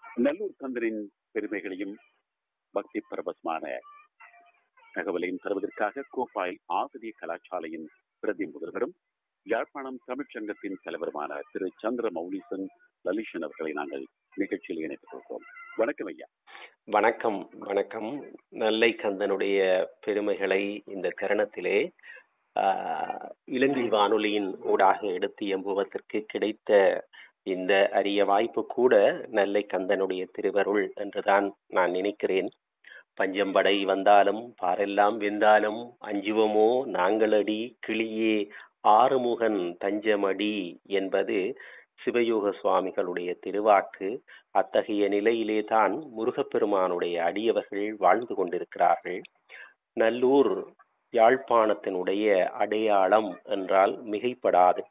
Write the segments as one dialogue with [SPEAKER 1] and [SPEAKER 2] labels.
[SPEAKER 1] நல்லூர் கந்தரின் பெருமைகளையும் பக்தி பரவசமான தகவலையும் தருவதற்காக கோப்பாய் ஆசிரிய கலாசாலையின் பிரதி முதல்வரும் யாழ்ப்பாணம் தமிழ்ச்சங்கத்தின் தலைவருமான திரு சந்திர மௌலீசன் லலிஷன் அவர்களை நாங்கள் நிகழ்ச்சியில் இணைத்துக் கொள்கிறோம் வணக்கம் ஐயா
[SPEAKER 2] வணக்கம் வணக்கம் நெல்லை கந்தனுடைய பெருமைகளை இந்த தருணத்திலே ஆஹ், இலங்கை வானொலியின் ஊடாக எடுத்து எம்புவதற்கு கிடைத்த இந்த அரிய வாய்ப்பு கூட நெல்லை கந்தனுடைய திருவருள் என்றுதான் நான் நினைக்கிறேன் பஞ்சம்படை வந்தாலும் பாரெல்லாம் வெந்தாலும் அஞ்சுவமோ நாங்களடி கிளியே ஆறுமுகன் தஞ்சமடி என்பது சிவயோக சுவாமிகளுடைய திருவாக்கு அத்தகைய நிலையிலே தான் முருகப்பெருமானுடைய அடியவர்கள் வாழ்ந்து கொண்டிருக்கிறார்கள் நல்லூர் யாழ்ப்பாணத்தினுடைய அடையாளம் என்றால் மிகைப்படாது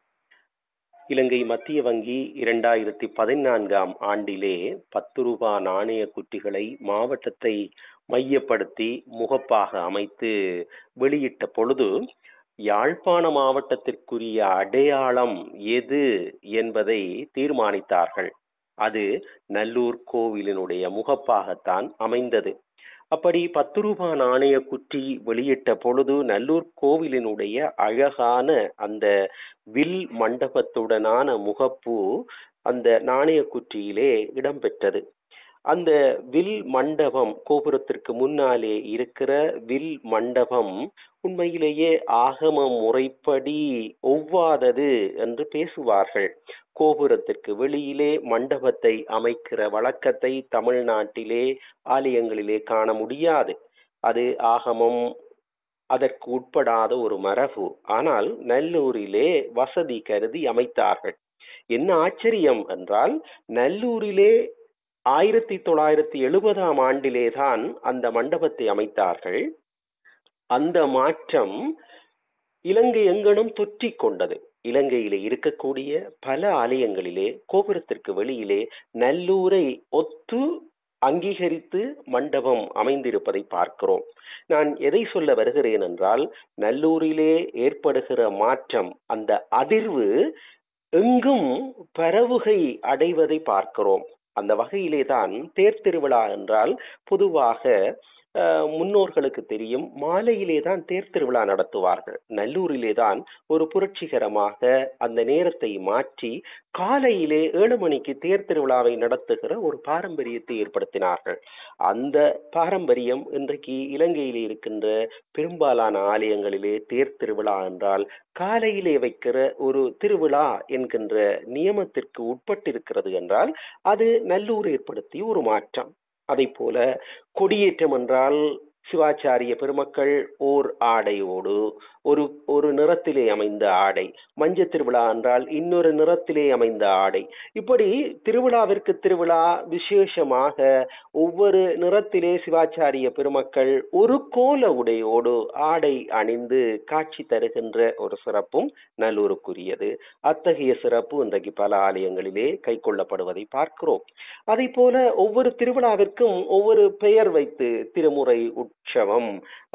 [SPEAKER 2] இலங்கை மத்திய வங்கி இரண்டாயிரத்தி பதினான்காம் ஆண்டிலே பத்து ரூபா நாணய குட்டிகளை மாவட்டத்தை மையப்படுத்தி முகப்பாக அமைத்து வெளியிட்ட பொழுது யாழ்ப்பாண மாவட்டத்திற்குரிய அடையாளம் எது என்பதை தீர்மானித்தார்கள் அது நல்லூர் கோவிலினுடைய முகப்பாகத்தான் அமைந்தது அப்படி பத்து ரூபாய் நாணய குற்றி வெளியிட்ட பொழுது நல்லூர் கோவிலினுடைய அழகான அந்த வில் மண்டபத்துடனான முகப்பு அந்த நாணய குற்றியிலே இடம்பெற்றது அந்த வில் மண்டபம் கோபுரத்திற்கு முன்னாலே இருக்கிற வில் மண்டபம் உண்மையிலேயே ஆகம முறைப்படி ஒவ்வாதது என்று பேசுவார்கள் கோபுரத்திற்கு வெளியிலே மண்டபத்தை அமைக்கிற வழக்கத்தை தமிழ்நாட்டிலே ஆலயங்களிலே காண முடியாது அது ஆகமம் அதற்கு உட்படாத ஒரு மரபு ஆனால் நல்லூரிலே வசதி கருதி அமைத்தார்கள் என்ன ஆச்சரியம் என்றால் நல்லூரிலே ஆயிரத்தி தொள்ளாயிரத்தி எழுபதாம் ஆண்டிலே தான் அந்த மண்டபத்தை அமைத்தார்கள் அந்த மாற்றம் இலங்கை எங்கனும் தொற்றிக் கொண்டது இலங்கையிலே இருக்கக்கூடிய பல ஆலயங்களிலே கோபுரத்திற்கு வெளியிலே நல்லூரை ஒத்து அங்கீகரித்து மண்டபம் அமைந்திருப்பதை பார்க்கிறோம் நான் எதை சொல்ல வருகிறேன் என்றால் நல்லூரிலே ஏற்படுகிற மாற்றம் அந்த அதிர்வு எங்கும் பரவுகை அடைவதை பார்க்கிறோம் அந்த வகையிலே தான் தேர் திருவிழா என்றால் பொதுவாக அஹ், முன்னோர்களுக்கு தெரியும் மாலையிலே தான் தேர் திருவிழா நடத்துவார்கள் நல்லூரிலே தான் ஒரு புரட்சிகரமாக அந்த நேரத்தை மாற்றி காலையிலே ஏழு மணிக்கு தேர் திருவிழாவை நடத்துகிற ஒரு பாரம்பரியத்தை ஏற்படுத்தினார்கள் அந்த பாரம்பரியம் இன்றைக்கு இலங்கையிலே இருக்கின்ற பெரும்பாலான ஆலயங்களிலே தேர் திருவிழா என்றால் காலையிலே வைக்கிற ஒரு திருவிழா என்கின்ற நியமத்திற்கு உட்பட்டிருக்கிறது என்றால் அது நல்லூர் ஏற்படுத்திய ஒரு மாற்றம் அதை போல கொடியேற்றம் என்றால் சிவாச்சாரிய பெருமக்கள் ஓர் ஆடையோடு ஒரு ஒரு நிறத்திலே அமைந்த ஆடை மஞ்ச திருவிழா என்றால் இன்னொரு நிறத்திலே அமைந்த ஆடை இப்படி திருவிழாவிற்கு திருவிழா விசேஷமாக ஒவ்வொரு நிறத்திலே சிவாச்சாரிய பெருமக்கள் ஒரு கோல உடையோடு ஆடை அணிந்து காட்சி தருகின்ற ஒரு சிறப்பும் நல்லூருக்குரியது அத்தகைய சிறப்பு இன்றைக்கு பல ஆலயங்களிலே கை கொள்ளப்படுவதை பார்க்கிறோம் அதை போல ஒவ்வொரு திருவிழாவிற்கும் ஒவ்வொரு பெயர் வைத்து திருமுறை உற்சவம்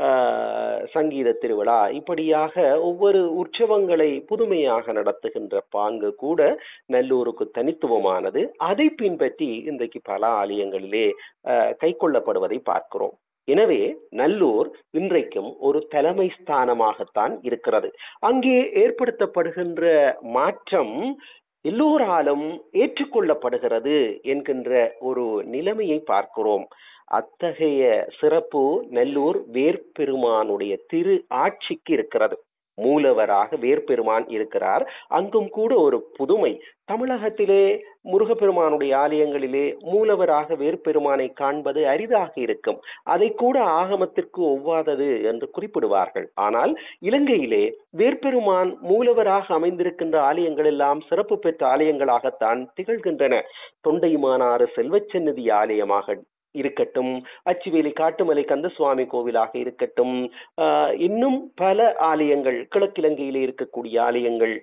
[SPEAKER 2] ஆஹ், சங்கீத திருவிழா இப்படியாக ஒவ்வொரு உற்சவங்களை புதுமையாக நடத்துகின்ற பாங்கு கூட நல்லூருக்கு தனித்துவமானது அதை பின்பற்றி இன்றைக்கு பல ஆலயங்களிலே ஆஹ், கைக்கொள்ளப்படுவதை பார்க்கிறோம் எனவே நல்லூர் இன்றைக்கும் ஒரு தலைமை ஸ்தானமாகத்தான் இருக்கிறது அங்கே ஏற்படுத்தப்படுகின்ற மாற்றம் எல்லோராலும் ஏற்றுக்கொள்ளப்படுகிறது என்கின்ற ஒரு நிலைமையை பார்க்கிறோம் அத்தகைய சிறப்பு நெல்லூர் வேர்பெருமானுடைய திரு ஆட்சிக்கு இருக்கிறது மூலவராக வேர்பெருமான் இருக்கிறார் அங்கும் கூட ஒரு புதுமை தமிழகத்திலே முருகப்பெருமானுடைய ஆலயங்களிலே மூலவராக வேர்பெருமானை காண்பது அரிதாக இருக்கும் அதை கூட ஆகமத்திற்கு ஒவ்வாதது என்று குறிப்பிடுவார்கள் ஆனால் இலங்கையிலே வேர்பெருமான் மூலவராக அமைந்திருக்கின்ற ஆலயங்கள் எல்லாம் சிறப்பு பெற்ற ஆலயங்களாகத்தான் திகழ்கின்றன தொண்டைமானாறு செல்வச்சன்னதி ஆலயமாக இருக்கட்டும் அச்சுவேலி காட்டுமலை கந்தசுவாமி கோவிலாக இருக்கட்டும் ஆஹ் இன்னும் பல ஆலயங்கள் கிழக்கிலங்கையிலே இருக்கக்கூடிய ஆலயங்கள்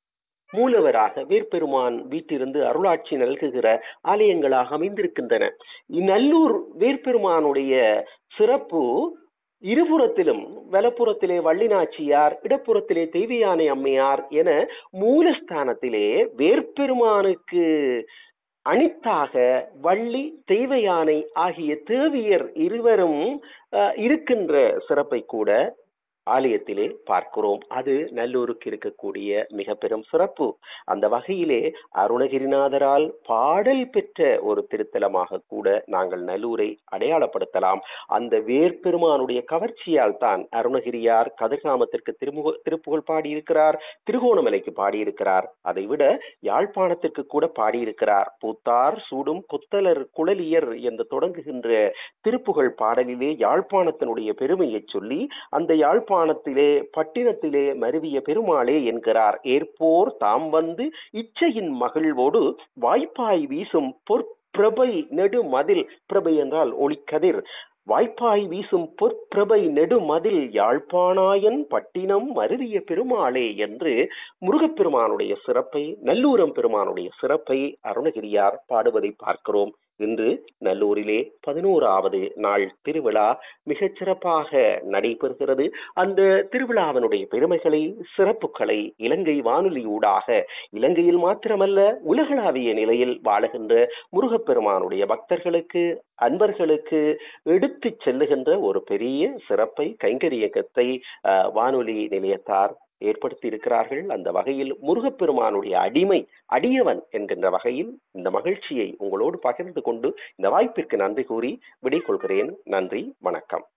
[SPEAKER 2] மூலவராக வேர்பெருமான் வீட்டிலிருந்து அருளாட்சி நல்குகிற ஆலயங்களாக அமைந்திருக்கின்றன நல்லூர் வேர்பெருமானுடைய சிறப்பு இருபுறத்திலும் வலப்புறத்திலே வள்ளிநாச்சியார் இடப்புறத்திலே தெய்வியானை அம்மையார் என மூலஸ்தானத்திலே வேர்பெருமானுக்கு அனித்தாக வள்ளி தெய்வயானை ஆகிய தேவியர் இருவரும் அஹ், இருக்கின்ற சிறப்பை கூட ஆலயத்திலே பார்க்கிறோம் அது நல்லூருக்கு இருக்கக்கூடிய மிக பெரும் சிறப்பு அந்த வகையிலே அருணகிரிநாதரால் பாடல் பெற்ற ஒரு திருத்தலமாக கூட நாங்கள் நல்லூரை அடையாளப்படுத்தலாம் அந்த வேர்பெருமானுடைய கவர்ச்சியால் தான் அருணகிரியார் கதிர்காமத்திற்கு திருமுக திருப்புகழ் பாடியிருக்கிறார் திருகோணமலைக்கு பாடியிருக்கிறார் அதை விட யாழ்ப்பாணத்திற்கு கூட பாடியிருக்கிறார் பூத்தார் சூடும் புத்தலர் குழலியர் என்று தொடங்குகின்ற திருப்புகழ் பாடலிலே யாழ்ப்பாணத்தினுடைய பெருமையை சொல்லி அந்த யாழ்ப்பாணத்திலே பட்டினத்திலே மருவிய பெருமாளே என்கிறார் ஏற்போர் தாம் வந்து இச்சையின் மகிழ்வோடு வாய்ப்பாய் வீசும் பொற்பிரபை நெடு மதில் பிரபை என்றால் ஒளிக்கதிர் வாய்ப்பாய் வீசும் பொற்பிரபை நெடுமதில் யாழ்ப்பாணாயன் பட்டினம் மருவிய பெருமாளே என்று முருகப்பெருமானுடைய சிறப்பை நல்லூரம் பெருமானுடைய சிறப்பை அருணகிரியார் பாடுவதை பார்க்கிறோம் இன்று நல்லூரிலே பதினோராவது நாள் திருவிழா மிகச் சிறப்பாக நடைபெறுகிறது அந்த திருவிழாவினுடைய பெருமைகளை சிறப்புகளை இலங்கை வானொலி ஊடாக இலங்கையில் மாத்திரமல்ல உலகளாவிய நிலையில் வாழுகின்ற முருகப்பெருமானுடைய பக்தர்களுக்கு அன்பர்களுக்கு எடுத்துச் செல்லுகின்ற ஒரு பெரிய சிறப்பை கைங்கரியக்கத்தை அஹ், வானொலி நிலையத்தார் ஏற்படுத்தி இருக்கிறார்கள் அந்த வகையில் முருகப்பெருமானுடைய அடிமை அடியவன் என்கின்ற வகையில் இந்த மகிழ்ச்சியை உங்களோடு பகிர்ந்து கொண்டு இந்த வாய்ப்பிற்கு நன்றி கூறி விடை கொள்கிறேன் நன்றி வணக்கம்